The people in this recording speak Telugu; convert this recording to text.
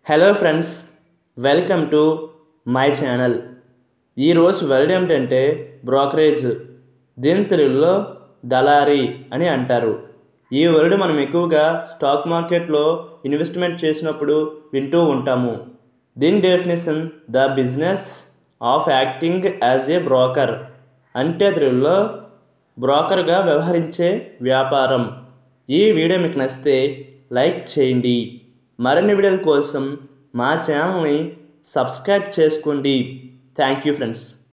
hello friends welcome to my channel ఈరోజు వర్డ్ ఏమిటంటే బ్రోకరేజ్ దీని తెలుగులో దళారీ అని అంటారు ఈ వర్డ్ మనం ఎక్కువగా స్టాక్ మార్కెట్లో ఇన్వెస్ట్మెంట్ చేసినప్పుడు వింటూ ఉంటాము దీని definition the business of acting as a broker అంటే తెలుగులో బ్రోకర్గా వ్యవహరించే వ్యాపారం ఈ వీడియో మీకు నచ్చితే లైక్ చేయండి మరిన్ని వీడియోల కోసం మా ఛానల్ని సబ్స్క్రైబ్ చేసుకోండి థ్యాంక్ యూ ఫ్రెండ్స్